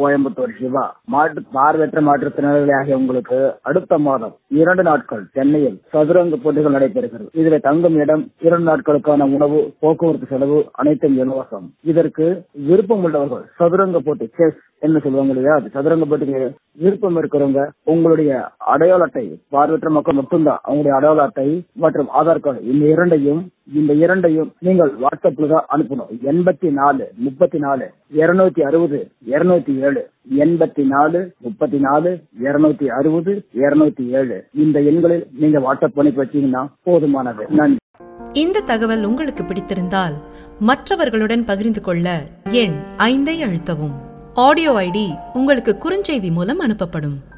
கோயம்புத்தூர் சிவா மாற்று பார்வையற்ற மாற்றுத்திறனாளி ஆகிய உங்களுக்கு அடுத்த மாதம் இரண்டு நாட்கள் சென்னையில் சதுரங்க போட்டிகள் நடைபெறுகிறது இதில் தங்கும் இடம் இரண்டு நாட்களுக்கான உணவு போக்குவரத்து செலவு அனைத்தும் இலவசம் இதற்கு விருப்பம் உள்ளவர்கள் சதுரங்க போட்டி செஸ் என்ன சொல்லுவாங்க இல்லையா அது சதுரங்க போட்டிக்கு விருப்பம் இருக்கிறவங்க உங்களுடைய அடையாள அட்டை பார்வையற்ற மக்கள் மட்டும்தான் அவங்களுடைய அடையாள அட்டை மற்றும் ஆதார் கார்டு இந்த இரண்டையும் இந்த இரண்டையும் நீங்கள் வாட்ஸ்அப்ல தான் அனுப்பணும் எண்பத்தி நாலு முப்பத்தி நாலு இருநூத்தி அறுபது இருநூத்தி ஏழு எண்பத்தி நாலு முப்பத்தி நாலு இருநூத்தி அறுபது இருநூத்தி ஏழு இந்த எண்களில் நீங்க வாட்ஸ்அப் பண்ணி வச்சீங்கன்னா போதுமானது நன்றி இந்த தகவல் உங்களுக்கு பிடித்திருந்தால் மற்றவர்களுடன் பகிர்ந்து கொள்ள எண் ஐந்தை அழுத்தவும் ஆடியோ ஐடி உங்களுக்கு குறுஞ்செய்தி மூலம் அனுப்பப்படும்